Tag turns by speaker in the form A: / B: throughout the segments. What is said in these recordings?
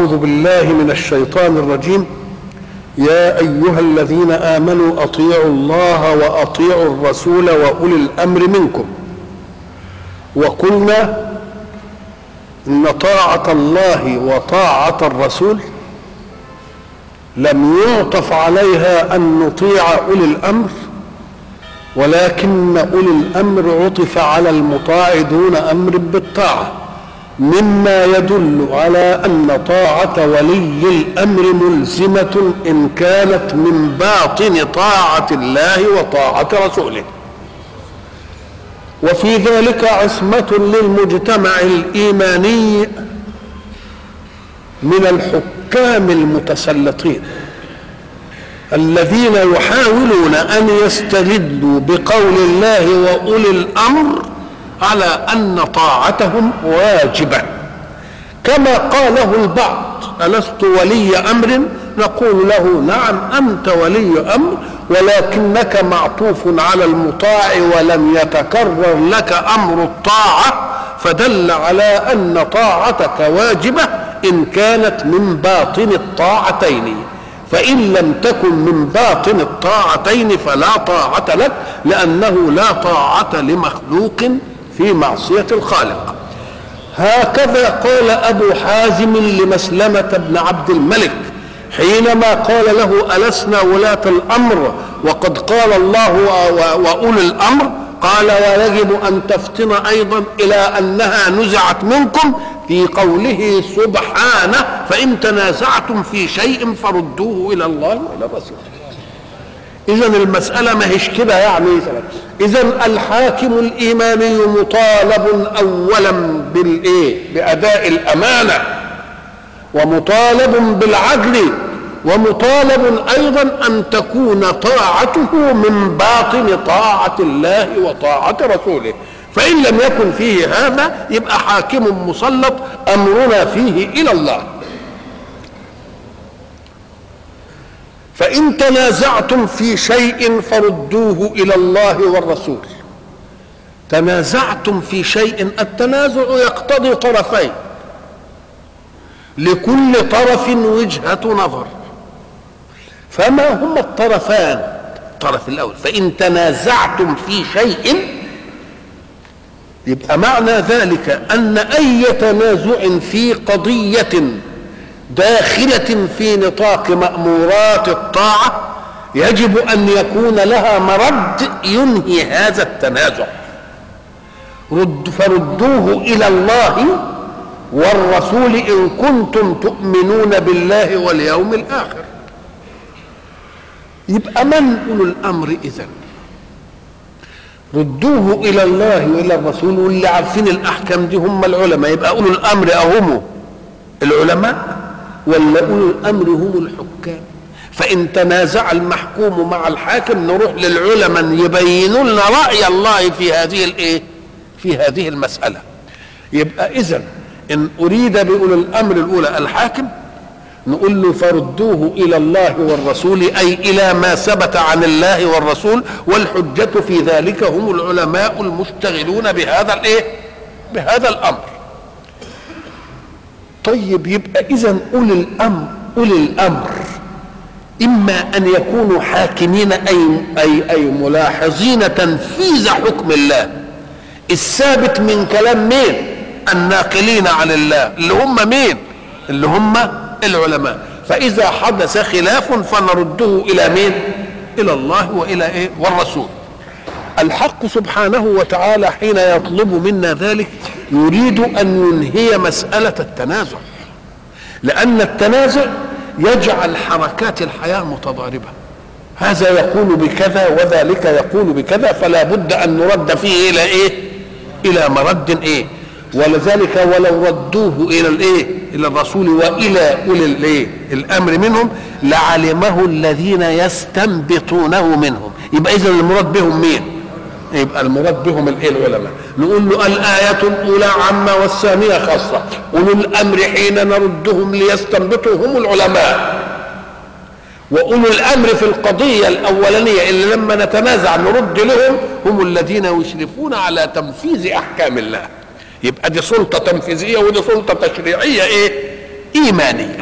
A: أعوذ بالله من الشيطان الرجيم يا أيها الذين آمنوا أطيعوا الله وأطيعوا الرسول وأولي الأمر منكم وقلنا إن طاعة الله وطاعة الرسول لم يعطف عليها أن نطيع أولي الأمر ولكن أولي الأمر عطف على المطاع دون أمر بالطاعة مما يدل على أن طاعة ولي الأمر ملزمة إن كانت من باطن طاعة الله وطاعة رسوله وفي ذلك عصمة للمجتمع الإيماني من الحكام المتسلطين الذين يحاولون أن يستدلوا بقول الله وأولي الأمر على أن طاعتهم واجبة كما قاله البعض ألست ولي أمر نقول له نعم أنت ولي أمر ولكنك معطوف على المطاع ولم يتكرر لك أمر الطاعة فدل على أن طاعتك واجبة إن كانت من باطن الطاعتين فإن لم تكن من باطن الطاعتين فلا طاعة لك لأنه لا طاعة لمخلوق في معصية الخالق هكذا قال أبو حازم لمسلمة بن عبد الملك حينما قال له ألسنا ولاة الأمر وقد قال الله وأولي الأمر قال ويجب أن تفتن أيضا إلى أنها نزعت منكم في قوله سبحانه فإن تنازعتم في شيء فردوه إلى الله وإلى الرسول إذا المسألة ما هيش كده يعني إذا الحاكم الإيماني مطالب أولا بالإيه؟ بأداء الأمانة ومطالب بالعدل ومطالب أيضا أن تكون طاعته من باطن طاعة الله وطاعة رسوله فإن لم يكن فيه هذا يبقى حاكم مسلط أمرنا فيه إلى الله فإن تنازعتم في شيء فردوه إلى الله والرسول تنازعتم في شيء التنازع يقتضي طرفين لكل طرف وجهة نظر فما هما الطرفان الطرف الأول فإن تنازعتم في شيء يبقى معنى ذلك أن أي تنازع في قضية داخلة في نطاق مأمورات الطاعة يجب أن يكون لها مرد ينهي هذا التنازع رد فردوه إلى الله والرسول إن كنتم تؤمنون بالله واليوم الآخر يبقى من أولو الأمر إذن ردوه إلى الله وإلى الرسول واللي عارفين الأحكام دي هم العلماء يبقى أولو الأمر أهم العلماء ولا أولو الأمر هم الحكام فإن تنازع المحكوم مع الحاكم نروح للعلماء يبينوا لنا رأي الله في هذه الإيه؟ في هذه المسألة يبقى إذا إن أريد بأولي الأمر الأولى الحاكم نقول له فردوه إلى الله والرسول أي إلى ما ثبت عن الله والرسول والحجة في ذلك هم العلماء المشتغلون بهذا الإيه؟ بهذا الأمر طيب يبقى إذا أولي الأمر أولي الأمر إما أن يكونوا حاكمين أي أي أي ملاحظين تنفيذ حكم الله الثابت من كلام مين؟ الناقلين عن الله اللي هم مين؟ اللي هم العلماء فإذا حدث خلاف فنرده إلى مين؟ إلى الله وإلى إيه؟ والرسول الحق سبحانه وتعالى حين يطلب منا ذلك يريد أن ينهي مسألة التنازع لأن التنازع يجعل حركات الحياة متضاربة هذا يقول بكذا وذلك يقول بكذا فلا بد أن نرد فيه إلى إيه إلى مرد إيه ولذلك ولو ردوه إلى الإيه إلى الرسول وإلى أولي الإيه الأمر منهم لعلمه الذين يستنبطونه منهم يبقى إذا المراد بهم مين يبقى المراد بهم الايه العلماء نقول له الآية الأولى عامة والثانية خاصة أولو الأمر حين نردهم ليستنبطوا هم العلماء وأولو الأمر في القضية الأولانية اللي لما نتنازع نرد لهم هم الذين يشرفون على تنفيذ أحكام الله يبقى دي سلطة تنفيذية ودي سلطة تشريعية إيه ايمانيه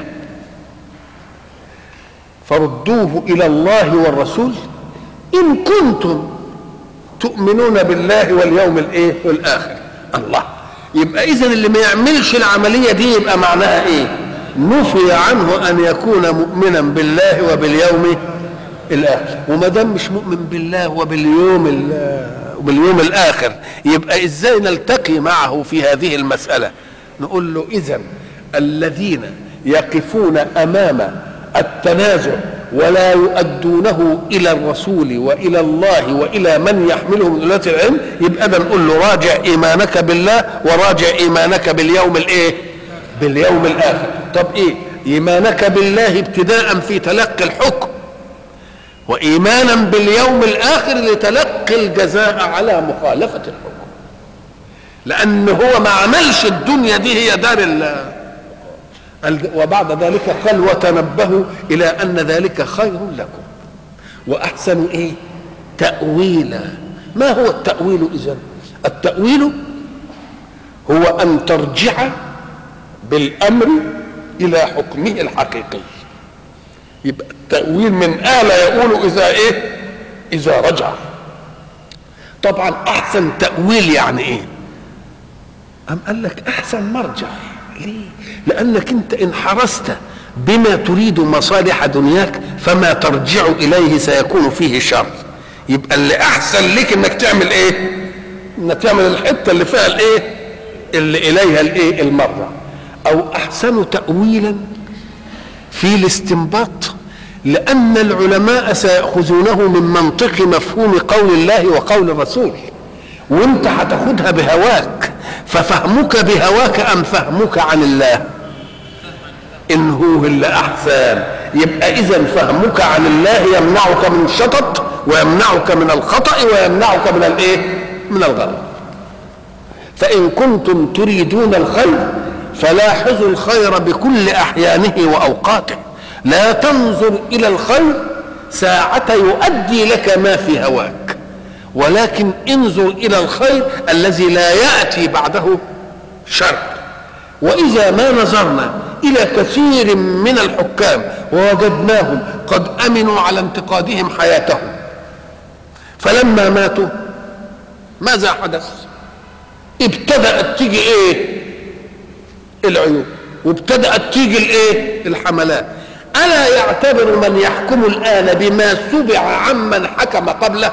A: فردوه الى الله والرسول ان كنتم تؤمنون بالله واليوم الايه والاخر الله يبقى اذا اللي ما يعملش العمليه دي يبقى معناها ايه نفي عنه ان يكون مؤمنا بالله وباليوم الاخر وما دام مش مؤمن بالله وباليوم وباليوم الاخر يبقى ازاي نلتقي معه في هذه المساله نقول له اذا الذين يقفون امام التنازع ولا يؤدونه الى الرسول والى الله والى من يحمله من ولاة العلم يبقى ده نقول له راجع ايمانك بالله وراجع ايمانك باليوم الايه؟ باليوم الاخر طب ايه؟ ايمانك بالله ابتداء في تلقي الحكم وايمانا باليوم الاخر لتلقي الجزاء على مخالفه الحكم لان هو ما عملش الدنيا دي هي دار وبعد ذلك قال وتنبهوا الى ان ذلك خير لكم واحسن ايه تاويلا ما هو التاويل اذا التاويل هو ان ترجع بالامر الى حكمه الحقيقي يبقى التاويل من آل يقول اذا ايه اذا رجع طبعا احسن تاويل يعني ايه ام قال لك احسن مرجع ليه لانك انت ان حرست بما تريد مصالح دنياك فما ترجع اليه سيكون فيه شر يبقى اللي احسن لك انك تعمل ايه انك تعمل الحته اللي فيها الايه اللي اليها الايه المرجع او احسن تاويلا في الاستنباط لان العلماء سياخذونه من منطق مفهوم قول الله وقول الرسول وانت هتاخدها بهواك ففهمك بهواك ام فهمك عن الله ان هو اللي احسن يبقى اذا فهمك عن الله يمنعك من الشطط ويمنعك من الخطا ويمنعك من الايه من الغلط فان كنتم تريدون الخير فلاحظوا الخير بكل احيانه واوقاته لا تنظر الى الخير ساعه يؤدي لك ما في هواك ولكن انظر الى الخير الذي لا ياتي بعده شر واذا ما نظرنا الى كثير من الحكام ووجدناهم قد امنوا على انتقادهم حياتهم فلما ماتوا ماذا حدث ابتدات تيجي ايه العيوب وابتدات تيجي الايه الحملات الا يعتبر من يحكم الان بما سبع عمن حكم قبله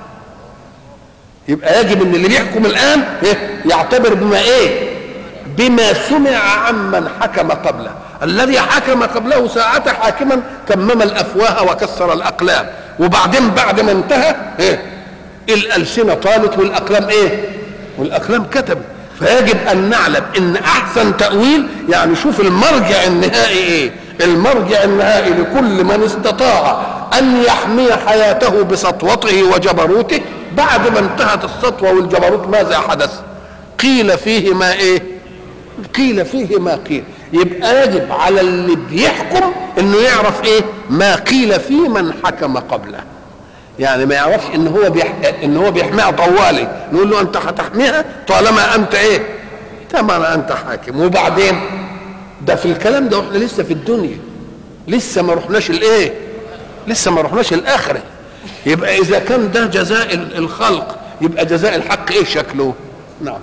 A: يبقى يجب ان اللي بيحكم الان يعتبر بما ايه بما سمع عمن حكم قبله الذي حكم قبله ساعة حاكما كمم الافواه وكسر الاقلام وبعدين بعد ما انتهى إيه؟ الالسنه طالت والاقلام ايه والاقلام كتبت فيجب ان نعلم ان احسن تاويل يعني شوف المرجع النهائي ايه المرجع النهائي لكل من استطاع ان يحمي حياته بسطوته وجبروته بعد ما انتهت السطوه والجبروت ماذا حدث قيل فيه ما ايه قيل فيه ما قيل يبقى يجب على اللي بيحكم انه يعرف ايه ما قيل في من حكم قبله يعني ما يعرفش ان هو بيح... ان هو بيحميها طوالي نقول له انت هتحميها طالما انت ايه تمام انت حاكم وبعدين ده في الكلام ده واحنا لسه في الدنيا لسه ما رحناش الايه لسه ما رحناش الاخره يبقى اذا كان ده جزاء الخلق يبقى جزاء الحق ايه شكله نعم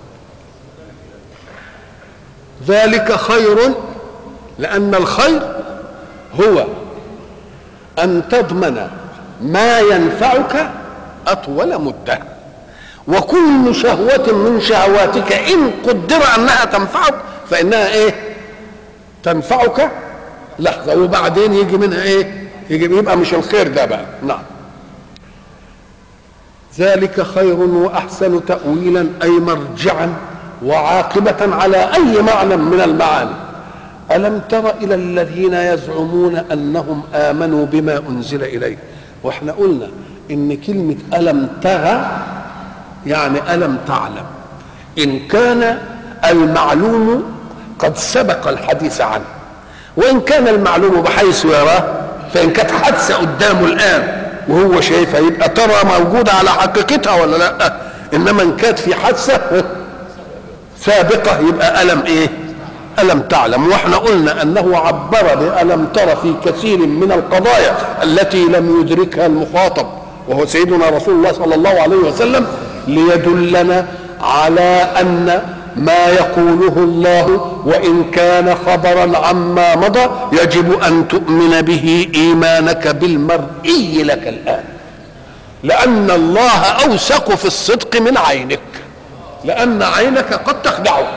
A: ذلك خير لان الخير هو ان تضمن ما ينفعك اطول مده وكل شهوة من شهواتك إن قدر أنها تنفعك فإنها إيه؟ تنفعك لحظة وبعدين يجي منها إيه؟ يجي يبقى مش الخير ده بقى نعم ذلك خير وأحسن تأويلا أي مرجعا وعاقبة على أي معنى من المعاني ألم تر إلى الذين يزعمون أنهم آمنوا بما أنزل إليه واحنا قلنا إن كلمة ألم ترى يعني ألم تعلم إن كان المعلوم قد سبق الحديث عنه وإن كان المعلوم بحيث يراه فإن كانت حادثة قدامه الآن وهو شايفها يبقى ترى موجودة على حقيقتها ولا لا إنما إن كانت في حادثة سابقة يبقى ألم إيه ألم تعلم واحنا قلنا أنه عبر بألم تر في كثير من القضايا التي لم يدركها المخاطب وهو سيدنا رسول الله صلى الله عليه وسلم ليدلنا على أن ما يقوله الله وإن كان خبرا عما مضى يجب أن تؤمن به إيمانك بالمرئي لك الآن لأن الله أوثق في الصدق من عينك لأن عينك قد تخدعك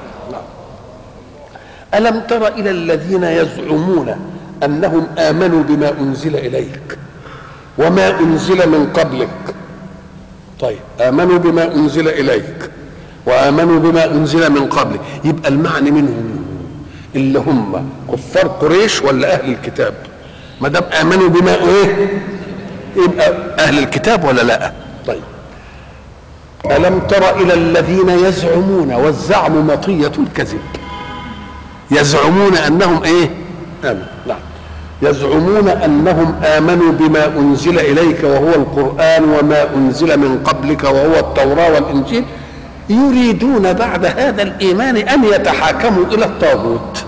A: ألم تر إلى الذين يزعمون أنهم آمنوا بما أنزل إليك وما أنزل من قبلك طيب آمنوا بما أنزل إليك وآمنوا بما أنزل من قبلك يبقى المعنى منهم اللي هم كفار قريش ولا أهل الكتاب ما دام آمنوا بما إيه يبقى أهل الكتاب ولا لا طيب ألم تر إلى الذين يزعمون والزعم مطية الكذب يزعمون انهم ايه امن نعم يزعمون انهم امنوا بما انزل اليك وهو القران وما انزل من قبلك وهو التوراه والانجيل يريدون بعد هذا الايمان ان يتحاكموا الى الطاغوت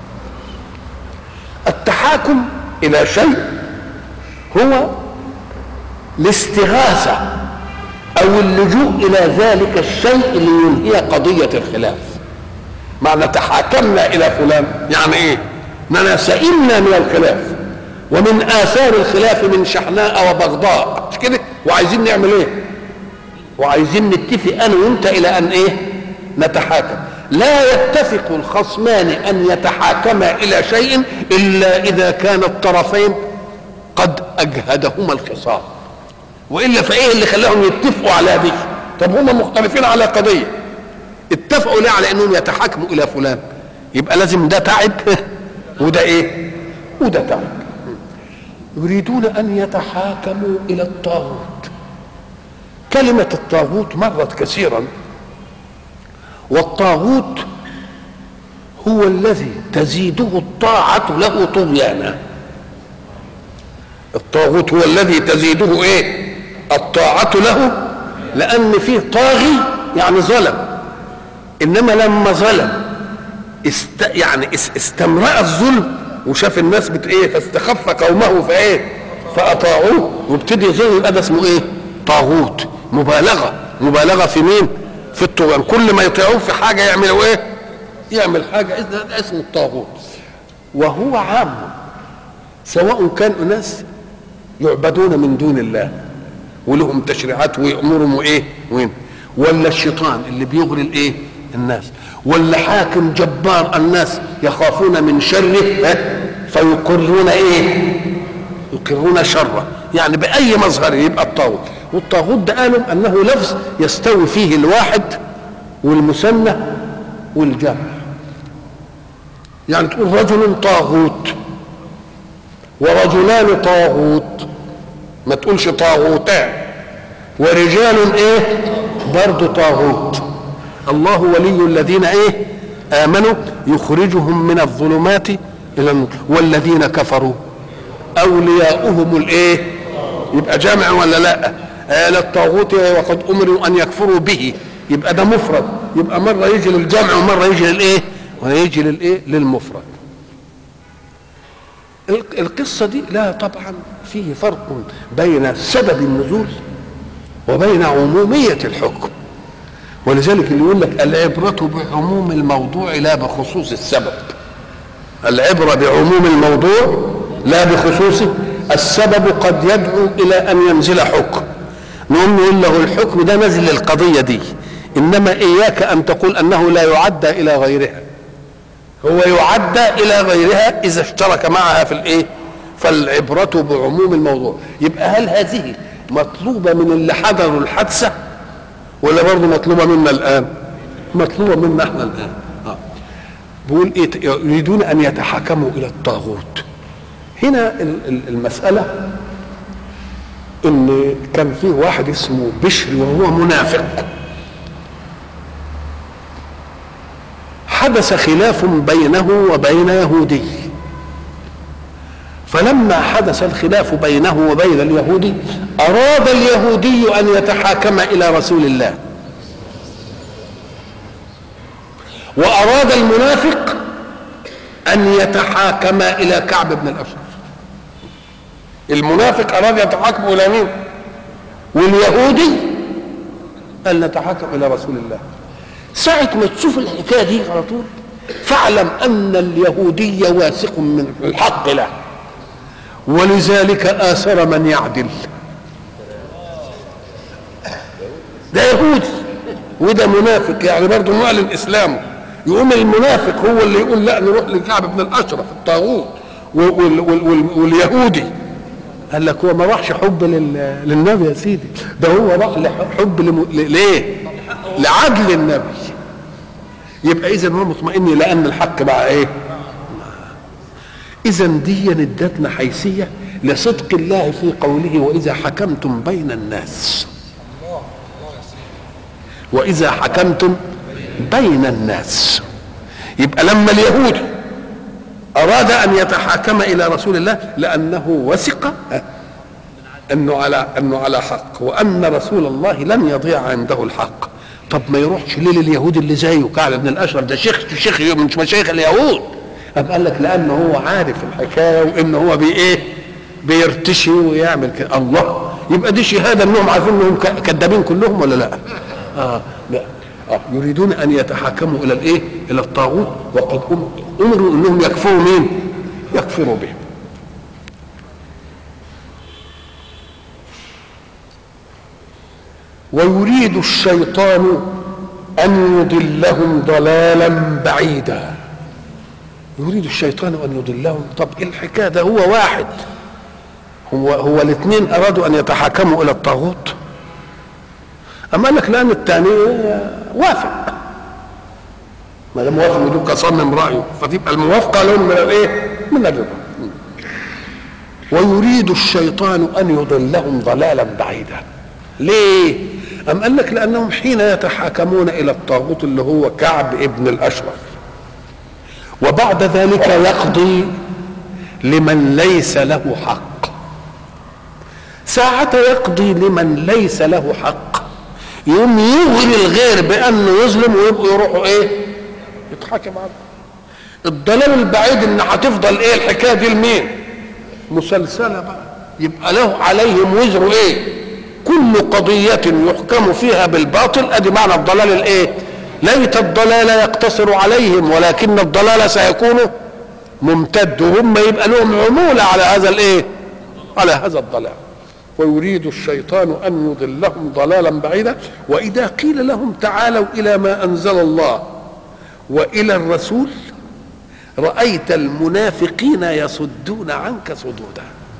A: التحاكم الى شيء هو الاستغاثه او اللجوء الى ذلك الشيء لينهي قضيه الخلاف معنى تحاكمنا الى فلان يعني ايه اننا سئمنا من الخلاف ومن اثار الخلاف من شحناء وبغضاء مش كده وعايزين نعمل ايه وعايزين نتفق انا وانت الى ان ايه نتحاكم لا يتفق الخصمان ان يتحاكما الى شيء الا اذا كان الطرفين قد اجهدهما الخصام والا فايه اللي خلاهم يتفقوا على دي طب هم مختلفين على قضيه اتفقوا ليه على انهم يتحاكموا الى فلان يبقى لازم ده تعب وده ايه وده تعب يريدون ان يتحاكموا الى الطاغوت كلمة الطاغوت مرت كثيرا والطاغوت هو الذي تزيده الطاعة له طغيانا الطاغوت هو الذي تزيده ايه الطاعة له لأن فيه طاغي يعني ظلم انما لما ظلم است يعني استمرأ الظلم وشاف الناس بت ايه فاستخف قومه فايه فاطاعوه وابتدي يظلم يبقى ده اسمه ايه طاغوت مبالغه مبالغه في مين في الطغيان كل ما يطيعوه في حاجه يعملوا ايه يعمل حاجه ده اسمه الطاغوت وهو عام سواء كان اناس يعبدون من دون الله ولهم تشريعات ويامرهم وايه وين ولا الشيطان اللي بيغري الايه الناس ولا حاكم جبار الناس يخافون من شره فيقرون ايه يقرون شره يعني باي مظهر يبقى الطاغوت والطاغوت ده قالوا انه لفظ يستوي فيه الواحد والمثنى والجمع يعني تقول رجل طاغوت ورجلان طاغوت ما تقولش طاغوتان ورجال ايه برضه طاغوت الله ولي الذين ايه امنوا يخرجهم من الظلمات الى النور والذين كفروا اولياؤهم الايه يبقى جامع ولا لا آل الطاغوت وقد امروا ان يكفروا به يبقى ده مفرد يبقى مره يجي للجمع ومره يجي للايه ويجي للايه للمفرد القصه دي لا طبعا فيه فرق بين سبب النزول وبين عموميه الحكم ولذلك اللي يقول لك العبرة بعموم الموضوع لا بخصوص السبب العبرة بعموم الموضوع لا بخصوصه السبب قد يدعو إلى أن ينزل حكم نقوم نقول له الحكم ده نزل للقضية دي إنما إياك أن تقول أنه لا يعدى إلى غيرها هو يعدى إلى غيرها إذا اشترك معها في الإيه فالعبرة بعموم الموضوع يبقى هل هذه مطلوبة من اللي حضروا الحادثة ولا برضه مطلوبه منا الان مطلوبه منا احنا الان آه. بيقول ايه يريدون ان يتحاكموا الى الطاغوت هنا المساله ان كان في واحد اسمه بشر وهو منافق حدث خلاف بينه وبين يهودي فلما حدث الخلاف بينه وبين اليهودي أراد اليهودي أن يتحاكم إلى رسول الله وأراد المنافق ان يتحاكم الى كعب بن الاشرف المنافق اراد يتحاكم الى مين واليهودي قال نتحاكم الى رسول الله ساعة ما تشوف الحكاية دي على طول فاعلم ان اليهودي واثق من الحق له ولذلك آثر من يعدل ده يهودي وده منافق يعني برضه معلن اسلامه يقوم المنافق هو اللي يقول لا نروح لكعب بن الاشرف الطاغوت وال- وال- وال- واليهودي قال لك هو ما راحش حب لل- للنبي يا سيدي ده هو راح لح- حب لم... ل- ليه؟ لعدل النبي يبقى اذا هو مطمئن لان الحق مع ايه؟ اذا دي ادتنا حيثيه لصدق الله في قوله واذا حكمتم بين الناس واذا حكمتم بين الناس يبقى لما اليهودي اراد ان يتحاكم الى رسول الله لانه وثق انه على انه على حق وان رسول الله لن يضيع عنده الحق طب ما يروحش ليه لليهود اللي زيه كعب بن الاشرف ده شيخ شيخ من مشايخ اليهود أم قال لك لانه هو عارف الحكايه وان هو بي ايه بيرتشي ويعمل كده الله يبقى دي شهاده انهم عارفين انهم ك- كذابين كلهم ولا لا؟ اه لا آه يريدون ان يتحاكموا الى الايه؟ الى الطاغوت وقد أم- امروا انهم يكفروا مين؟ يكفروا به. ويريد الشيطان ان يضلهم ضلالا بعيدا. يريد الشيطان ان يضلهم طب ايه الحكايه ده هو واحد هو هو الاثنين ارادوا ان يتحاكموا الى الطاغوت اما قال لك لان الثاني وافق ما دام وافق ودول صمم رايه فتبقى الموافقه لهم من الايه؟ من الرضا ويريد الشيطان ان يضلهم ضلالا بعيدا ليه؟ أم قال لك لأنهم حين يتحاكمون إلى الطاغوت اللي هو كعب ابن الأشرف وبعد ذلك يقضي لمن ليس له حق ساعة يقضي لمن ليس له حق يوم يغري الغير بأنه يظلم ويبقوا يروحوا إيه؟ يتحاكم عنه الضلال البعيد إن هتفضل إيه الحكاية دي لمين؟ مسلسلة بقى يبقى له عليهم وزر إيه؟ كل قضية يحكم فيها بالباطل أدي معنى الضلال الإيه؟ ليت الضلال يقتصر عليهم ولكن الضلال سيكون ممتد وهم يبقى لهم عمولة على هذا الايه على هذا الضلال ويريد الشيطان ان يضلهم ضلالا بعيدا واذا قيل لهم تعالوا الى ما انزل الله والى الرسول رايت المنافقين يصدون عنك صدودا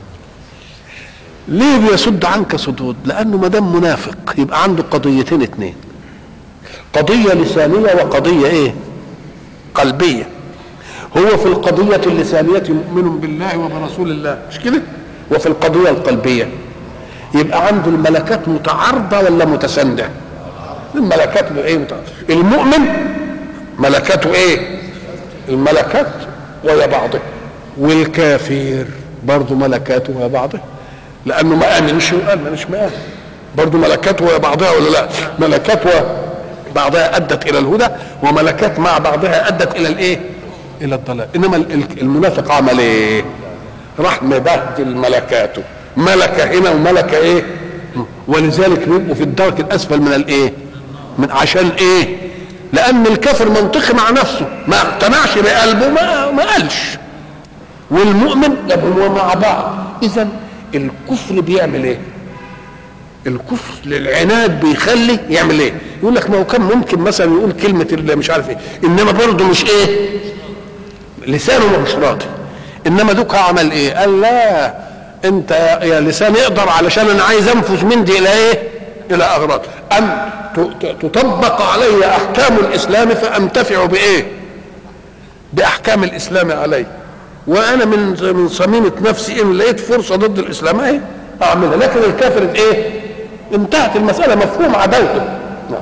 A: ليه بيصد عنك صدود لانه ما دام منافق يبقى عنده قضيتين اتنين قضيه لسانيه وقضيه ايه قلبيه هو في القضيه اللسانيه مؤمن بالله وبرسول الله مش كده وفي القضيه القلبيه يبقى عنده الملكات متعارضه ولا متسانده الملكات ايه متعارضة. المؤمن ملكاته ايه الملكات ويا بعضها والكافر برضه ملكاته ويا بعضها لانه ما امنش وقال مانيش مآمن برضه ملكات ويا بعضها ولا لا ملكات وبعضها ادت الى الهدى وملكات مع بعضها ادت الى الايه الى الضلال انما المنافق عمل ايه راح مبهدل ملكاته ملكه هنا وملكه ايه ولذلك بيبقوا في الدرك الاسفل من الايه من عشان ايه لان الكافر منطقي مع نفسه ما اقتنعش بقلبه ما ما قالش والمؤمن يبقوا مع بعض اذا الكفر بيعمل ايه الكفر للعناد بيخلي يعمل ايه يقول لك ما هو كان ممكن مثلا يقول كلمه اللي مش عارف ايه انما برضه مش ايه لسانه مش راضي انما دوك عمل ايه قال لا انت يا لسان يقدر علشان انا عايز انفذ من دي الى ايه الى اغراض ان تطبق علي احكام الاسلام فانتفع بايه باحكام الاسلام علي وانا من من صميمه نفسي ان لقيت فرصه ضد الاسلام ايه اعملها لكن الكافر ايه انتهت المساله مفهوم عداوته نعم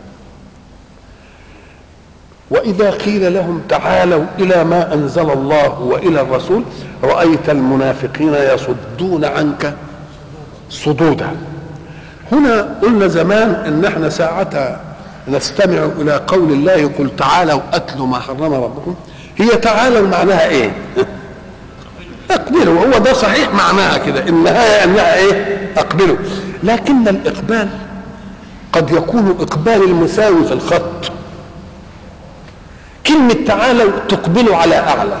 A: واذا قيل لهم تعالوا الى ما انزل الله والى الرسول رايت المنافقين يصدون عنك صدودا هنا قلنا زمان ان احنا ساعتها نستمع الى قول الله قل تعالوا اتلوا ما حرم ربكم هي تعالوا معناها ايه اقبلوا هو ده صحيح معناها كده النهايه انها ايه اقبلوا لكن الاقبال قد يكون اقبال المساوي في الخط كلمة تعالوا تقبل على أعلى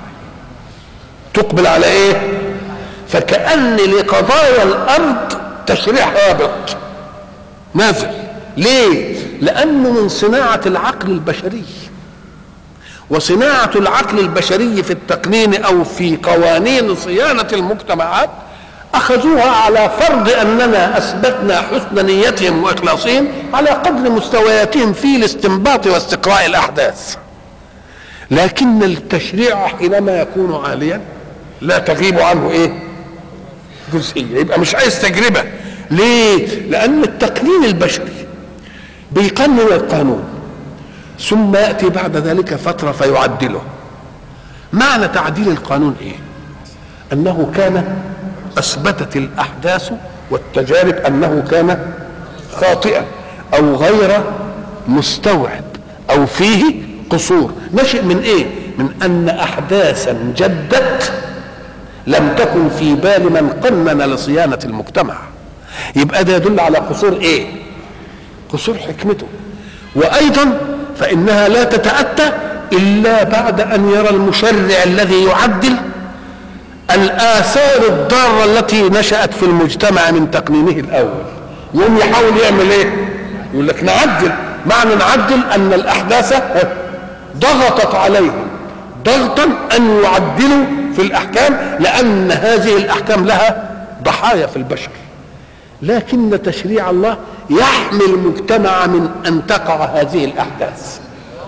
A: تقبل على إيه فكأن لقضايا الأرض تشريع هابط نازل ليه لأنه من صناعة العقل البشري وصناعة العقل البشري في التقنين أو في قوانين صيانة المجتمعات أخذوها على فرض أننا أثبتنا حسن نيتهم وإخلاصهم على قدر مستوياتهم في الاستنباط واستقراء الأحداث لكن التشريع حينما يكون عاليا لا تغيب عنه ايه جزئيه يبقى مش عايز تجربه ليه لان التقنين البشري بيقنن القانون ثم ياتي بعد ذلك فتره فيعدله معنى تعديل القانون ايه انه كان اثبتت الاحداث والتجارب انه كان خاطئا او غير مستوعب او فيه قصور نشئ من ايه من ان احداثا جدت لم تكن في بال من قنن لصيانه المجتمع يبقى ده يدل على قصور ايه قصور حكمته وايضا فانها لا تتاتى الا بعد ان يرى المشرع الذي يعدل الاثار الضاره التي نشات في المجتمع من تقنينه الاول يوم يحاول يعمل ايه يقول لك نعدل معنى نعدل ان الاحداث ضغطت عليهم ضغطا ان يعدلوا في الاحكام لان هذه الاحكام لها ضحايا في البشر لكن تشريع الله يحمي المجتمع من ان تقع هذه الاحداث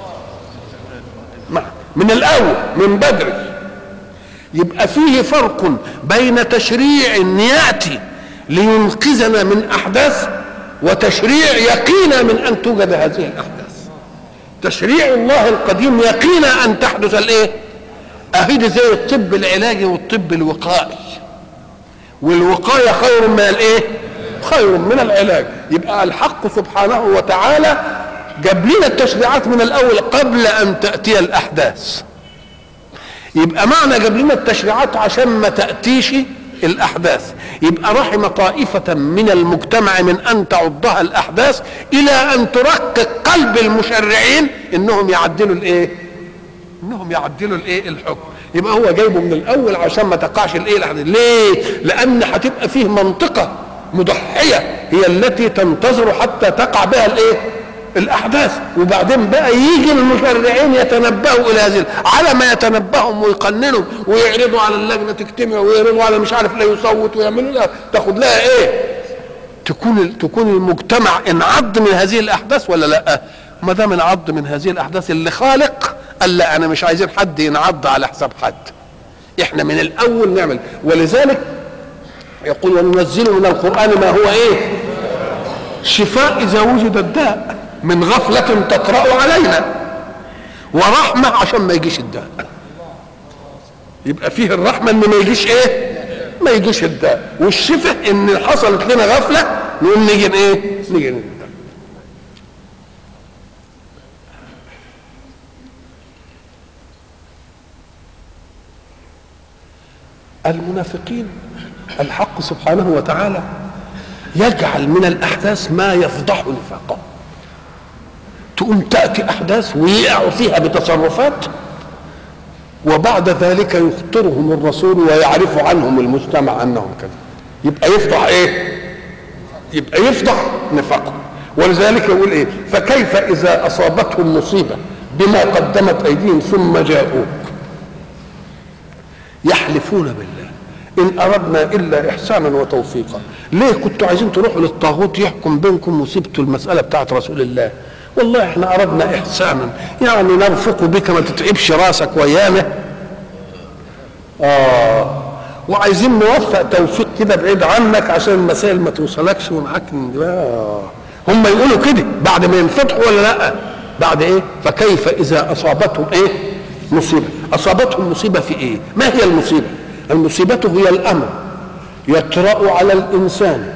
A: من الاول من بدري يبقى فيه فرق بين تشريع ياتي لينقذنا من احداث وتشريع يقينا من ان توجد هذه الاحداث تشريع الله القديم يقينا ان تحدث الايه اهيد زي الطب العلاجي والطب الوقائي والوقايه خير من الايه خير من العلاج يبقى الحق سبحانه وتعالى جاب لنا التشريعات من الاول قبل ان تاتي الاحداث يبقى معنى جاب لنا التشريعات عشان ما تاتيش الاحداث يبقى رحم طائفه من المجتمع من ان تعضها الاحداث الى ان ترقق قلب المشرعين انهم يعدلوا الايه انهم يعدلوا الايه الحكم يبقى هو جايبه من الاول عشان ما تقعش الايه الاحداث ليه لان هتبقى فيه منطقه مضحيه هي التي تنتظر حتى تقع بها الايه الاحداث وبعدين بقى يجي المشرعين يتنبهوا الى هذه على ما يتنبههم ويقننوا ويعرضوا على اللجنه تجتمع ويعرضوا على مش عارف لا يصوت ويعملوا لها تاخد لها ايه تكون تكون المجتمع انعض من هذه الاحداث ولا لا ما دام انعض من هذه الاحداث اللي خالق قال لا انا مش عايزين حد ينعض على حساب حد احنا من الاول نعمل ولذلك يقول وننزل من القران ما هو ايه شفاء اذا وجد الداء من غفلة تطرأ علينا ورحمة عشان ما يجيش الداء يبقى فيه الرحمة ان ما يجيش ايه ما يجيش الداء والشفاء ان حصلت لنا غفلة نقوم نيجي ايه نيجي الداء المنافقين الحق سبحانه وتعالى يجعل من الاحداث ما يفضح نفاقهم تقوم تأتي أحداث ويقعوا فيها بتصرفات وبعد ذلك يخطرهم الرسول ويعرف عنهم المجتمع أنهم كذا يبقى يفضح إيه يبقى يفضح نفاقهم ولذلك يقول إيه فكيف إذا أصابتهم مصيبة بما قدمت أيديهم ثم جاءوك يحلفون بالله إن أردنا إلا إحسانا وتوفيقا ليه كنتوا عايزين تروحوا للطاغوت يحكم بينكم وسبتوا المسألة بتاعت رسول الله والله احنا اردنا احسانا يعني نرفق بك ما تتعبش راسك ويانا اه وعايزين نوفق توفيق كده بعيد عنك عشان المسائل ما توصلكش ومعاك آه. هم يقولوا كده بعد ما ينفتحوا ولا لا بعد ايه فكيف اذا اصابتهم ايه مصيبه اصابتهم مصيبه في ايه ما هي المصيبه المصيبه هي الامر يطرا على الانسان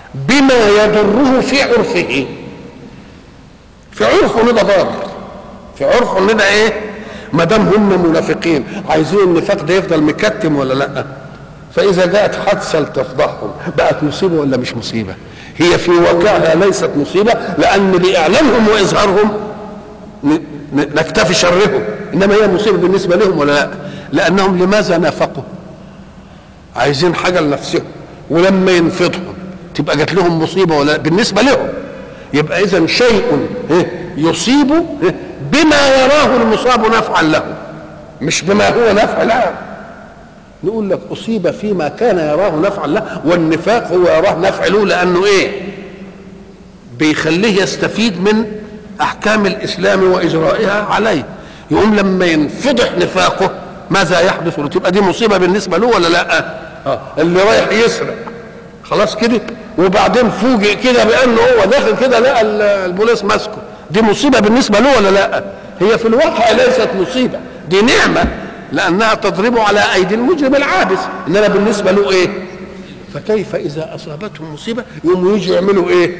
A: بما يضره في عرفه في عرفه له ضار في عرف ان ده ايه ما دام هم منافقين عايزين النفاق ده يفضل مكتم ولا لا فاذا جاءت حادثه لتفضحهم بقت مصيبه ولا مش مصيبه هي في واقعها ليست مصيبه لان باعلانهم واظهارهم نكتفي شرهم انما هي مصيبه بالنسبه لهم ولا لا لانهم لماذا نافقوا عايزين حاجه لنفسهم ولما ينفضهم تبقى جات لهم مصيبه ولا بالنسبه لهم يبقى اذا شيء يصيب بما يراه المصاب نفعا له مش بما هو نفع له نقول لك اصيب فيما كان يراه نفعا له والنفاق هو يراه نفع له لانه ايه بيخليه يستفيد من احكام الاسلام واجرائها عليه يقوم لما ينفضح نفاقه ماذا يحدث له تبقى دي مصيبه بالنسبه له ولا لا آه. اللي رايح يسرق خلاص كده وبعدين فوجئ كده بانه هو داخل كده لقى البوليس ماسكه دي مصيبه بالنسبه له ولا لا هي في الواقع ليست مصيبه دي نعمه لانها تضرب على ايدي المجرم العابس انما بالنسبه له ايه فكيف اذا اصابتهم مصيبه يقوموا يجوا يعملوا ايه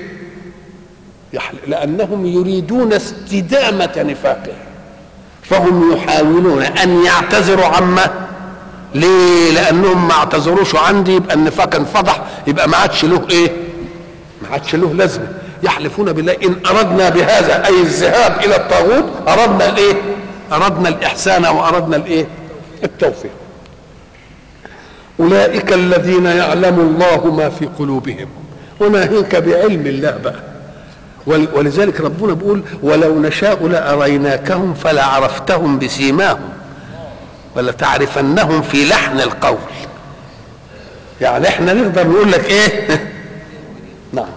A: لانهم يريدون استدامه نفاقه فهم يحاولون ان يعتذروا عما ليه لانهم ما اعتذروش عندي يبقى النفاق انفضح يبقى ما عادش له ايه ما عادش له لازمه يحلفون بالله ان اردنا بهذا اي الذهاب الى الطاغوت اردنا الايه اردنا الاحسان واردنا الايه التوفيق اولئك الذين يعلم الله ما في قلوبهم وناهيك بعلم الله بقى ولذلك ربنا بيقول ولو نشاء لاريناكهم فلعرفتهم بسيماهم ولتعرفنهم في لحن القول يعني احنا نقدر نقول لك ايه نعم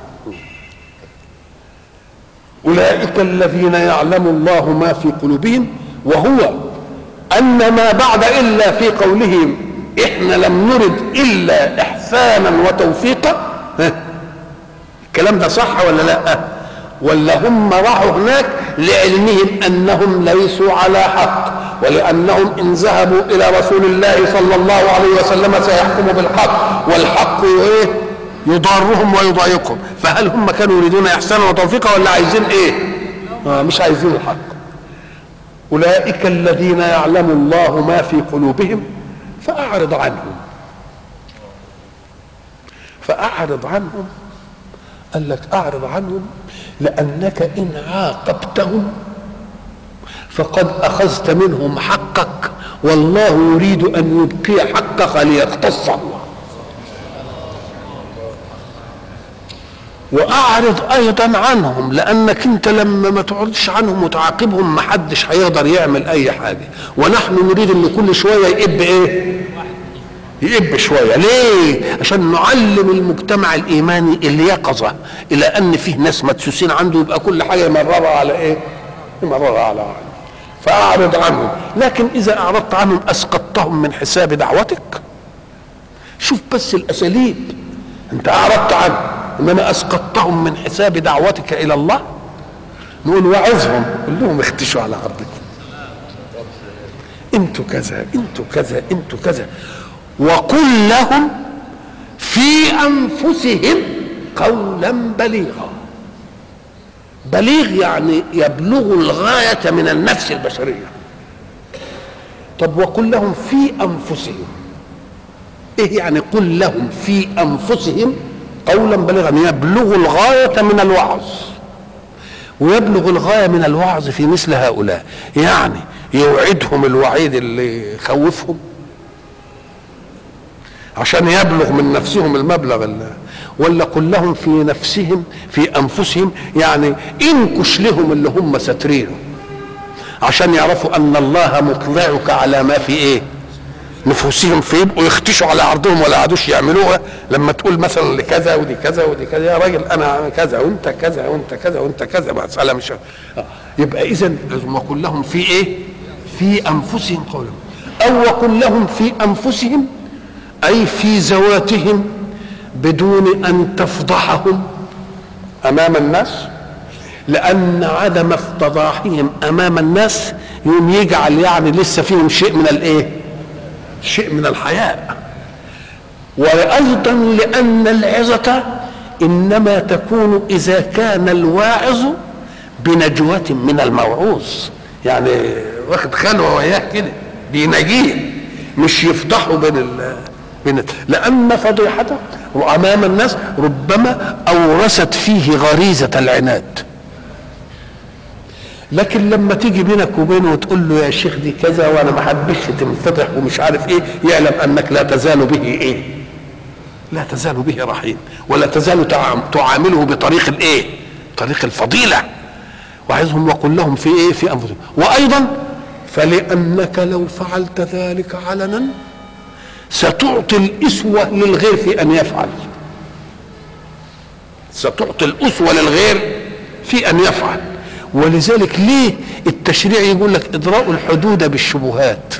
A: اولئك الذين يعلم الله ما في قلوبهم وهو ان ما بعد الا في قولهم احنا لم نرد الا احسانا وتوفيقا الكلام ده صح ولا لا ولا هم راحوا هناك لعلمهم انهم ليسوا على حق ولانهم ان ذهبوا الى رسول الله صلى الله عليه وسلم سيحكم بالحق والحق ايه يضارهم ويضايقهم فهل هم كانوا يريدون احسانا وتوفيقا ولا عايزين ايه آه مش عايزين الحق اولئك الذين يعلم الله ما في قلوبهم فاعرض عنهم فاعرض عنهم قال لك اعرض عنهم لانك ان عاقبتهم فقد اخذت منهم حقك والله يريد ان يبقي حقك ليقتص الله واعرض ايضا عنهم لانك انت لما ما تعرضش عنهم وتعاقبهم ما حدش هيقدر يعمل اي حاجه ونحن نريد ان كل شويه يقب ايه يقب شويه ليه عشان نعلم المجتمع الايماني اليقظه الى ان فيه ناس مدسوسين عنده يبقى كل حاجه يمررها على ايه يمررها على عنه فاعرض عنهم لكن اذا اعرضت عنهم اسقطتهم من حساب دعوتك شوف بس الاساليب انت اعرضت عنهم انما اسقطتهم من حساب دعوتك الى الله نقول وعظهم قول لهم اختشوا على عرضكم انتوا كذا انتوا كذا انتوا كذا وقل لهم في انفسهم قولا بليغا بليغ يعني يبلغ الغايه من النفس البشريه طب وقل لهم في انفسهم ايه يعني قل لهم في انفسهم قولا بليغا يبلغ الغايه من الوعظ ويبلغ الغايه من الوعظ في مثل هؤلاء يعني يوعدهم الوعيد اللي يخوفهم عشان يبلغ من نفسهم المبلغ اللي ولا قل لهم في نفسهم في انفسهم يعني انكش لهم اللي هم ساترينه عشان يعرفوا ان الله مطلعك على ما في ايه نفوسهم فيبقوا يختشوا على عرضهم ولا عادوش يعملوها لما تقول مثلا لكذا ودي كذا ودي كذا يا راجل انا كذا وانت كذا وانت كذا وانت كذا مساله مش يبقى اذا لازم اقول لهم في ايه؟ في انفسهم قولا او وقل لهم في انفسهم اي في ذواتهم بدون ان تفضحهم امام الناس لان عدم افتضاحهم امام الناس يوم يجعل يعني لسه فيهم شيء من الايه شيء من الحياء وايضا لان العظه انما تكون اذا كان الواعظ بنجوه من الموعوظ يعني واخد خلوه وياه كده بيناجيه مش يفضحه بين ال بين لان فضيحته امام الناس ربما اورثت فيه غريزه العناد لكن لما تيجي بينك وبينه وتقول له يا شيخ دي كذا وانا ما حبش تنفتح ومش عارف ايه يعلم انك لا تزال به ايه لا تزال به رحيم ولا تزال تعامله بطريق الايه طريق الفضيله وعظهم وقل لهم في ايه في انفسهم وايضا فلانك لو فعلت ذلك علنا ستعطي الاسوه للغير في ان يفعل ستعطي الاسوه للغير في ان يفعل ولذلك ليه التشريع يقول لك اضراء الحدود بالشبهات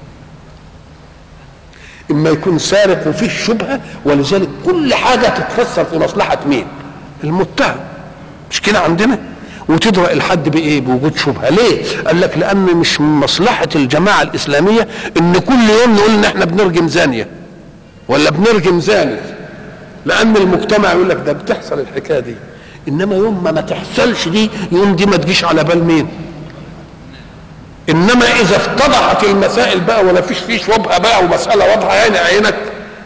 A: اما يكون سارق وفيه شبهه ولذلك كل حاجه تتفسر في مصلحه مين المتهم مش كده عندنا وتدرأ الحد بايه بوجود شبهه ليه قال لك لان مش من مصلحه الجماعه الاسلاميه ان كل يوم نقول ان احنا بنرجم زانيه ولا بنرجم زاني لان المجتمع يقول لك ده بتحصل الحكايه دي انما يوم ما ما تحصلش دي يوم دي ما تجيش على بال مين انما اذا اتضحت المسائل بقى ولا فيش فيه شبهه بقى ومساله واضحه عين عينك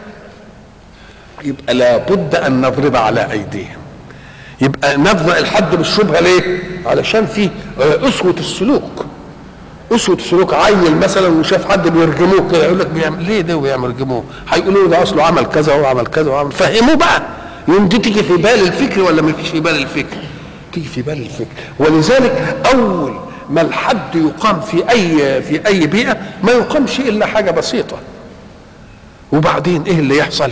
A: يبقى لابد ان نضرب على ايديهم يبقى نبدا الحد بالشبهه ليه علشان في اسوه السلوك اسوه السلوك عيل مثلا وشاف حد بيرجموه كده يقول لك بيعمل ليه ده ويرجموه هيقولوا له ده اصله عمل كذا وعمل كذا وعمل فهموه بقى يوم دي تيجي في بال الفكر ولا ما فيش في بال الفكر تيجي في بال الفكر ولذلك اول ما الحد يقام في اي في اي بيئه ما يقامش الا حاجه بسيطه وبعدين ايه اللي يحصل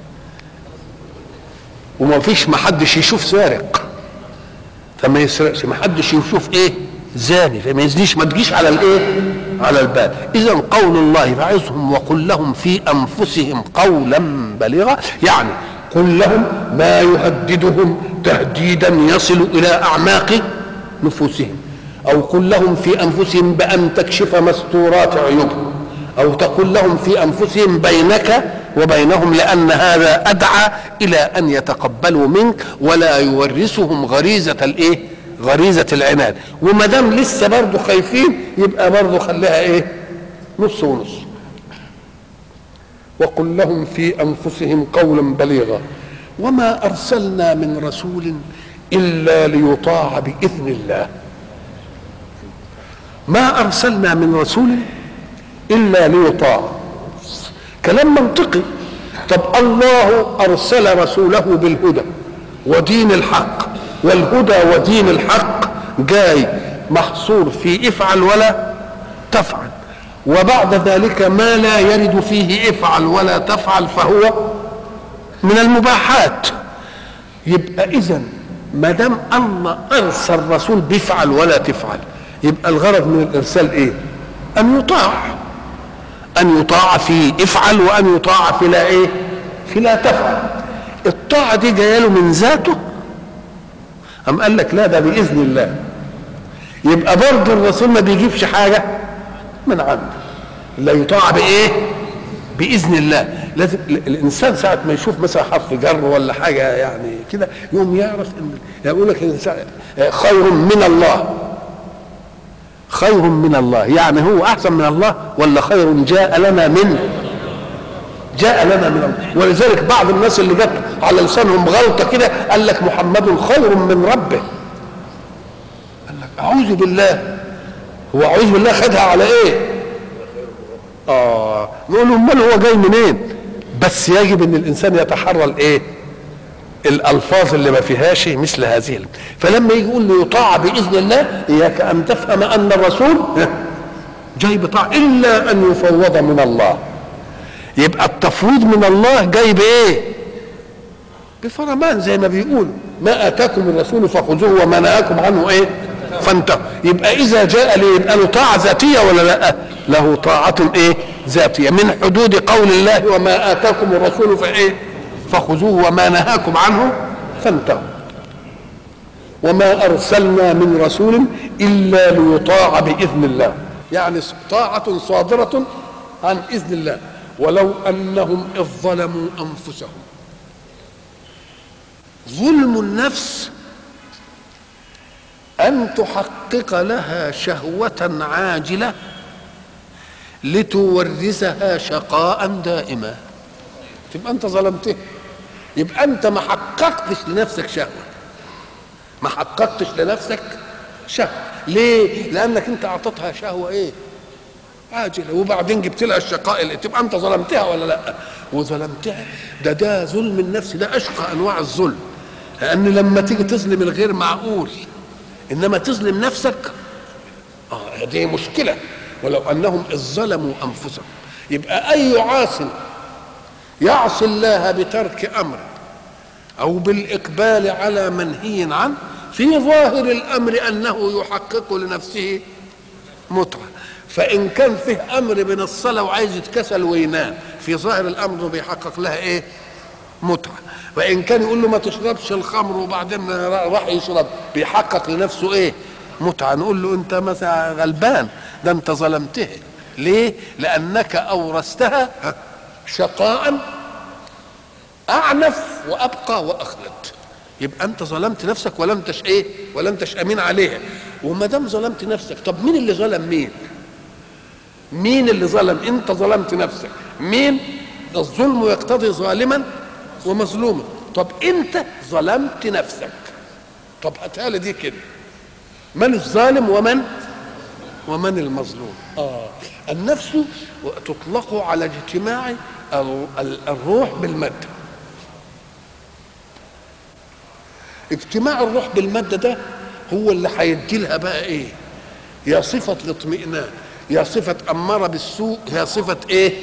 A: وما فيش ما حدش يشوف سارق فما يسرقش ما حدش يشوف ايه زاني فما يزنيش ما تجيش على الايه على البال اذا قول الله فعظهم وقل لهم في انفسهم قولا بليغا يعني قل لهم ما يهددهم تهديدا يصل الى اعماق نفوسهم او قل لهم في انفسهم بان تكشف مستورات عيوبهم او تقول لهم في انفسهم بينك وبينهم لان هذا ادعى الى ان يتقبلوا منك ولا يورثهم غريزه الايه غريزه العناد وما دام لسه برضه خايفين يبقى برضه خليها ايه نص ونص وقل لهم في انفسهم قولا بليغا وما ارسلنا من رسول الا ليطاع باذن الله ما ارسلنا من رسول الا ليطاع كلام منطقي طب الله ارسل رسوله بالهدى ودين الحق والهدى ودين الحق جاي محصور في افعل ولا تفعل وبعد ذلك ما لا يرد فيه افعل ولا تفعل فهو من المباحات يبقى اذا ما دام الله ارسل رسول بيفعل ولا تفعل يبقى الغرض من الارسال ايه ان يطاع ان يطاع في افعل وان يطاع في لا ايه في لا تفعل الطاعه دي جايه له من ذاته ام قال لك لا ده باذن الله يبقى برضه الرسول ما بيجيبش حاجه من عنده لا يطاع بايه باذن الله لازم الانسان ساعه ما يشوف مثلا حرف جر ولا حاجه يعني كده يقوم يعرف ان يقول لك الانسان خير من الله خير من الله يعني هو احسن من الله ولا خير جاء لنا من جاء لنا من الله ولذلك بعض الناس اللي جت على لسانهم غلطه كده قال لك محمد خير من ربه قال لك اعوذ بالله هو اعوذ بالله خدها على ايه اه نقول له امال هو جاي منين بس يجب ان الانسان يتحرى الايه الالفاظ اللي ما فيهاش مثل هذه فلما يجي يقول له يطاع باذن الله اياك ان تفهم ان الرسول جاي بطاعة الا ان يفوض من الله يبقى التفويض من الله جاي بايه بفرمان زي ما بيقولوا ما اتاكم الرسول فخذوه وما نهاكم عنه ايه فانتهوا يبقى اذا جاء لي يبقى له طاعه ذاتيه ولا لا له طاعه ايه ذاتيه من حدود قول الله وما اتاكم الرسول فايه فخذوه وما نهاكم عنه فانتهوا وما ارسلنا من رسول الا ليطاع باذن الله يعني طاعه صادره عن اذن الله ولو انهم اذ ظلموا انفسهم ظلم النفس ان تحقق لها شهوه عاجله لتورثها شقاء دائما تبقى انت ظلمته يبقى انت ما حققتش لنفسك شهوه ما حققتش لنفسك شهوه ليه لانك انت اعطيتها شهوه ايه عاجله وبعدين جبت لها الشقاء اللي تبقى انت ظلمتها ولا لا وظلمتها ده ده ظلم النفس ده اشقى انواع الظلم لان لما تيجي تظلم الغير معقول انما تظلم نفسك اه دي مشكله ولو انهم اذ ظلموا انفسهم يبقى اي عاص يعصي الله بترك امر او بالاقبال على منهي عنه في ظاهر الامر انه يحقق لنفسه متعه فان كان فيه امر من الصلاه وعايز يتكسل وينام في ظاهر الامر بيحقق لها ايه متعه وان كان يقول له ما تشربش الخمر وبعدين راح يشرب بيحقق لنفسه ايه متعه نقول له انت مثلا غلبان ده انت ظلمته ليه لانك اورثتها شقاء اعنف وابقى واخلد يبقى انت ظلمت نفسك ولا انتش ايه ولا انتش امين عليها وما دام ظلمت نفسك طب مين اللي ظلم مين مين اللي ظلم انت ظلمت نفسك مين الظلم يقتضي ظالما ومظلوما طب انت ظلمت نفسك طب هاتها لي دي كده من الظالم ومن ومن المظلوم اه النفس تطلق على اجتماع الروح بالماده اجتماع الروح بالماده ده هو اللي هيدي لها بقى ايه يا صفه الاطمئنان يا صفه اماره بالسوء يا صفه ايه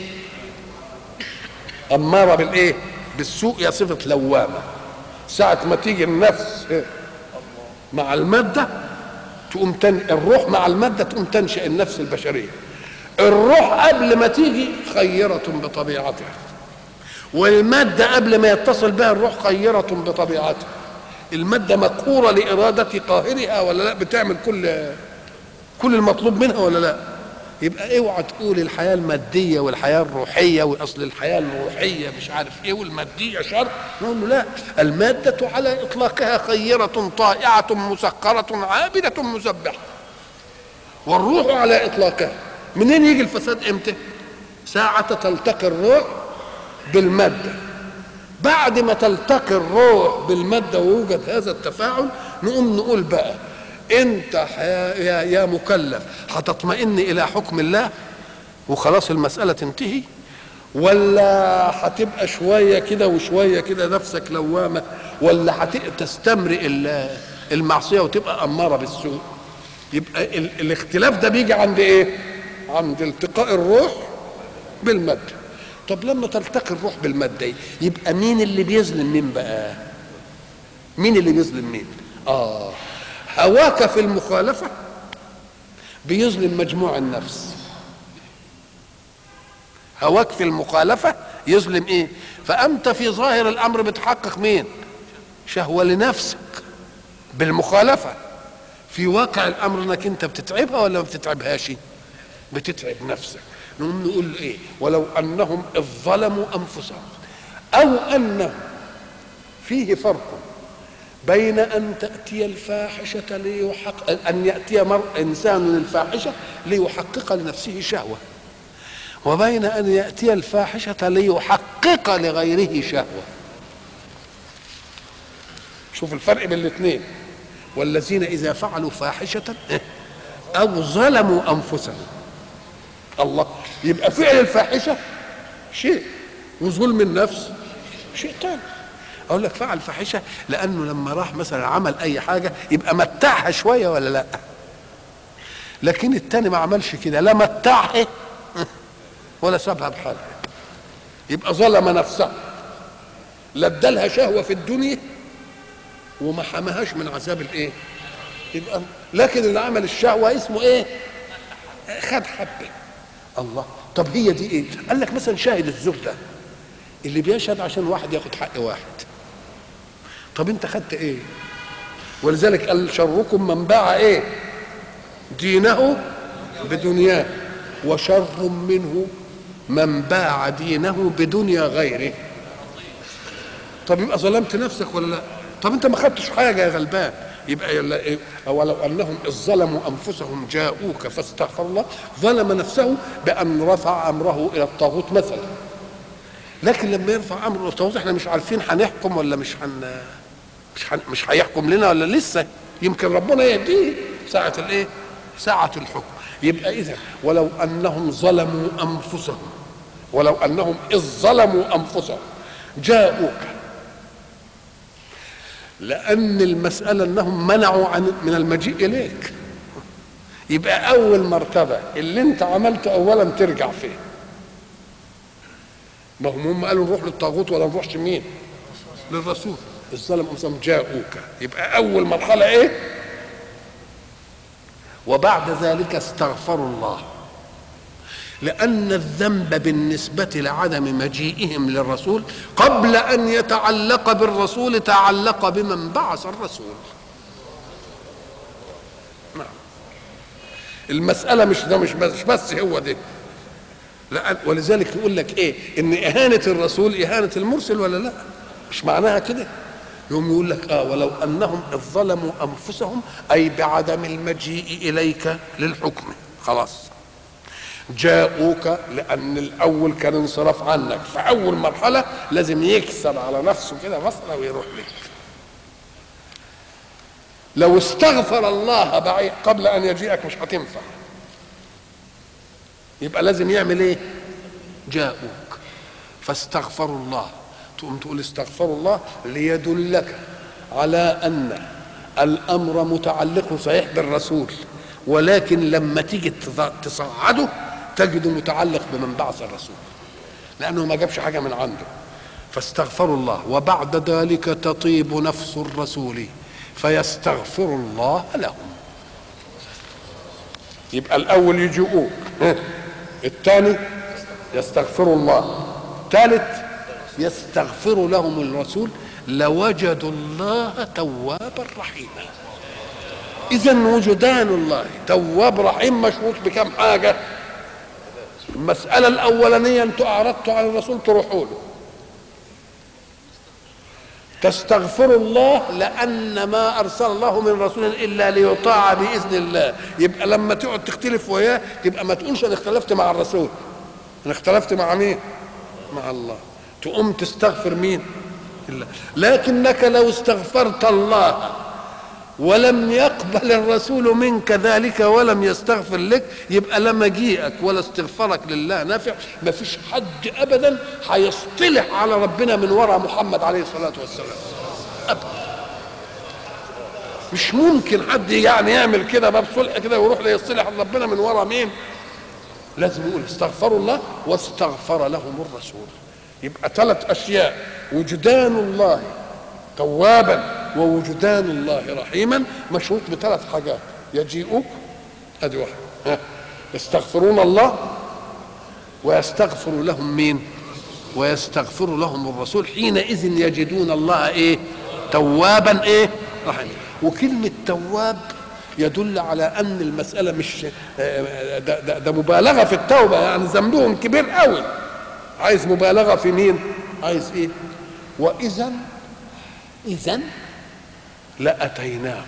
A: اماره بالايه بالسوء يا صفه لوامه ساعه ما تيجي النفس مع الماده تقوم تن... الروح مع الماده تقوم تنشا النفس البشريه الروح قبل ما تيجي خيره بطبيعتها والماده قبل ما يتصل بها الروح خيره بطبيعتها الماده مقهوره لاراده قاهرها ولا لا بتعمل كل كل المطلوب منها ولا لا يبقى اوعى تقول الحياه الماديه والحياه الروحيه واصل الحياه الروحيه مش عارف ايه والماديه شر نقول له لا الماده على اطلاقها خيره طائعه مسخره عابده مسبحه والروح على اطلاقها منين يجي الفساد امتى ساعة تلتقي الروح بالمادة بعد ما تلتقي الروح بالمادة ويوجد هذا التفاعل نقوم نقول بقى انت يا, يا مكلف هتطمئن الى حكم الله وخلاص المسألة تنتهي ولا هتبقى شوية كده وشوية كده نفسك لوامة ولا هتستمرئ المعصية وتبقى أمارة بالسوء يبقى ال الاختلاف ده بيجي عند ايه عند التقاء الروح بالمادة طب لما تلتقي الروح بالمادة يبقى مين اللي بيظلم مين بقى مين اللي بيظلم مين اه هواك في المخالفة بيظلم مجموع النفس هواك في المخالفة يظلم ايه فأنت في ظاهر الأمر بتحقق مين شهوة لنفسك بالمخالفة في واقع الأمر انك انت بتتعبها ولا ما بتتعبهاش بتتعب نفسك نقوم نقول ايه ولو انهم اذ ظلموا انفسهم او انه فيه فرق بين ان تاتي الفاحشه ليحقق ان ياتي مر انسان الفاحشه ليحقق لنفسه شهوه وبين ان ياتي الفاحشه ليحقق لغيره شهوه شوف الفرق بين الاثنين والذين اذا فعلوا فاحشه او ظلموا انفسهم الله يبقى فعل الفاحشه شيء وظلم النفس شيء تاني اقول لك فعل فاحشه لانه لما راح مثلا عمل اي حاجه يبقى متعها شويه ولا لا لكن التاني ما عملش كده لا متعها ولا سابها بحالها يبقى ظلم نفسها لا ادالها شهوه في الدنيا وما حماهاش من عذاب الايه يبقى لكن اللي عمل الشهوه اسمه ايه خد حبه الله طب هي دي ايه قال لك مثلا شاهد الزور ده اللي بيشهد عشان واحد ياخد حق واحد طب انت خدت ايه ولذلك قال شركم من باع ايه دينه بدنياه وشر منه من باع دينه بدنيا غيره طب يبقى ظلمت نفسك ولا لا طب انت ما خدتش حاجه يا غلبان يبقى يلا إيه؟ ولو انهم اذ ظلموا انفسهم جاءوك فاستغفر الله ظلم نفسه بان رفع امره الى الطاغوت مثلا لكن لما يرفع امره الى الطاغوت احنا مش عارفين هنحكم ولا مش هن مش هن... مش هيحكم لنا ولا لسه يمكن ربنا يهديه ساعة الايه؟ ساعة الحكم يبقى إذا ولو أنهم ظلموا أنفسهم ولو أنهم إذ ظلموا أنفسهم جاءوك لأن المسألة أنهم منعوا عن من المجيء إليك يبقى أول مرتبة اللي أنت عملته أولا ترجع فيه ما هم هم قالوا نروح للطاغوت ولا نروحش مين؟ للرسول الظلم أنفسهم جاءوك يبقى أول مرحلة إيه؟ وبعد ذلك استغفروا الله لأن الذنب بالنسبة لعدم مجيئهم للرسول قبل أن يتعلق بالرسول تعلق بمن بعث الرسول نعم المسألة مش ده مش بس, بس هو ده لأن ولذلك يقول لك ايه ان اهانة الرسول اهانة المرسل ولا لا مش معناها كده يوم يقول لك اه ولو انهم اذ ظلموا انفسهم اي بعدم المجيء اليك للحكم خلاص جاءوك لان الاول كان انصراف عنك فاول مرحله لازم يكسر على نفسه كده مسألة ويروح لك لو استغفر الله بعيد قبل ان يجيئك مش هتنفع يبقى لازم يعمل ايه جاءوك فاستغفروا الله تقوم تقول استغفروا الله ليدلك على ان الامر متعلق صحيح بالرسول ولكن لما تيجي تصعده تجده متعلق بمن بعث الرسول لانه ما جابش حاجه من عنده فاستغفروا الله وبعد ذلك تطيب نفس الرسول فيستغفر الله لهم يبقى الاول يجيئوك الثاني يستغفر الله ثالث يستغفر لهم الرسول لوجدوا الله توابا رحيما اذا وجدان الله تواب رحيم مشروط بكم حاجه المساله الاولانيه انتوا اعرضتوا على الرسول تروحوا له تستغفر الله لان ما ارسل الله من رسول الا ليطاع باذن الله يبقى لما تقعد تختلف وياه تبقى ما تقولش انا اختلفت مع الرسول انا اختلفت مع مين مع الله تقوم تستغفر مين الله لكنك لو استغفرت الله ولم يقبل الرسول منك ذلك ولم يستغفر لك يبقى لا مجيئك ولا استغفارك لله نافع ما فيش حد ابدا هيصطلح على ربنا من وراء محمد عليه الصلاه والسلام ابدا مش ممكن حد يعني يعمل كده باب صلح كده ويروح ليصطلح على ربنا من وراء مين لازم يقول استغفروا الله واستغفر لهم الرسول يبقى ثلاث اشياء وجدان الله توابا ووجدان الله رحيما مشروط بثلاث حاجات يجيئوك ادي واحد يستغفرون الله ويستغفر لهم مين ويستغفر لهم الرسول حينئذ يجدون الله ايه توابا ايه رحيما وكلمة تواب يدل على ان المسألة مش ده, ده, ده مبالغة في التوبة يعني ذنبهم كبير قوي عايز مبالغة في مين عايز ايه واذا اذا لاتيناه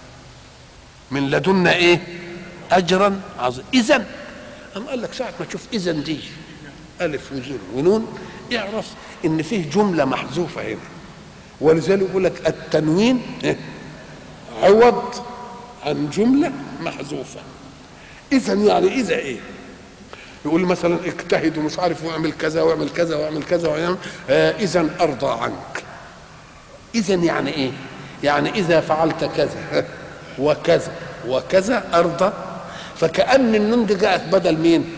A: من لدنا ايه اجرا عظيما اذا أم قال لك ساعة ما تشوف إذا دي ألف وزين ونون اعرف إن فيه جملة محذوفة هنا ولذلك يقول لك التنوين عوض عن جملة محذوفة إذا يعني إذا إيه؟ يقول مثلا اجتهد ومش عارف واعمل كذا واعمل كذا واعمل كذا واعمل آه إذا أرضى عنك إذا يعني إيه؟ يعني إذا فعلت كذا وكذا وكذا أرضى فكأن النون دي جاءت بدل مين؟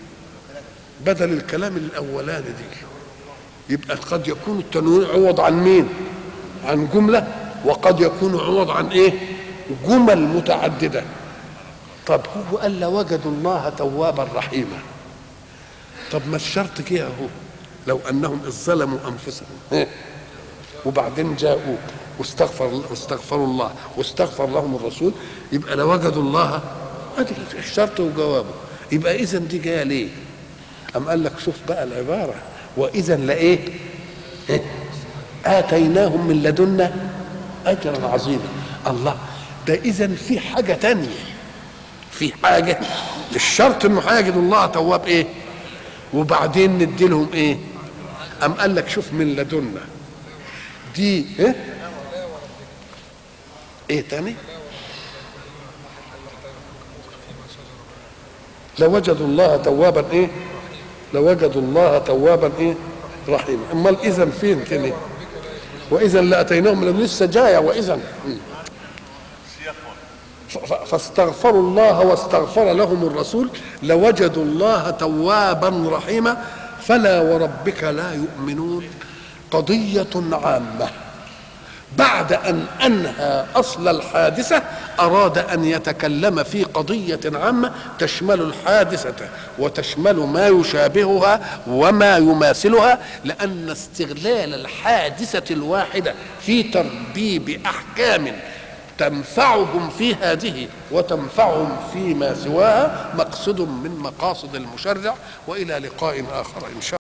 A: بدل الكلام الأولاني دي يبقى قد يكون التنوين عوض عن مين؟ عن جملة وقد يكون عوض عن إيه؟ جمل متعددة طب هو قال لوجدوا الله توابا رحيما طب ما الشرط كده اهو لو انهم اذ ظلموا انفسهم وبعدين جاءوك واستغفر واستغفروا الله واستغفر لهم الرسول يبقى لوجدوا الله ادي الشرط وجوابه يبقى اذا دي جايه ليه؟ أم قال لك شوف بقى العباره واذا لايه؟ اتيناهم من لدنا اجرا عظيما الله ده اذا في حاجه تانية في حاجه الشرط انه هيجد الله تواب ايه وبعدين ندي لهم ايه ام قال لك شوف من لدنا دي ايه ايه تاني لوجدوا الله توابا ايه لوجدوا الله توابا ايه رحيما امال اذا فين تاني واذا لاتيناهم من لسه جايه واذا فاستغفروا الله واستغفر لهم الرسول لوجدوا الله توابا رحيما فلا وربك لا يؤمنون قضيه عامه بعد ان انهى اصل الحادثه اراد ان يتكلم في قضيه عامه تشمل الحادثه وتشمل ما يشابهها وما يماثلها لان استغلال الحادثه الواحده في تربيب احكام تنفعهم في هذه وتنفعهم فيما سواها مقصد من مقاصد المشرع والى لقاء اخر ان شاء الله